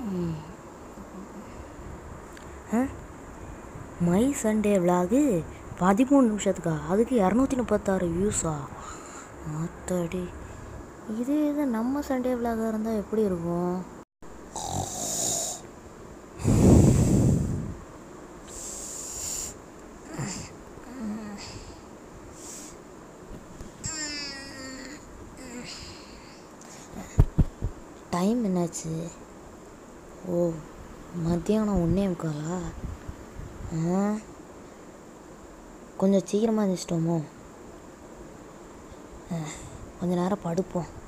my Sunday vlog பதிமூணு நிமிஷத்துக்கா அதுக்கு இரநூத்தி முப்பத்தாறு வியூஸா ஆத்தாடி இதே இது நம்ம சண்டே விலாகாக இருந்தால் எப்படி இருக்கும் டைம் என்னாச்சு ஓ மத்தியானம் ஒன்றே முக்காலா ஆ கொஞ்சம் சீக்கிரமாக எழுந்திரிச்சிட்டோமோ கொஞ்ச நேரம் படுப்போம்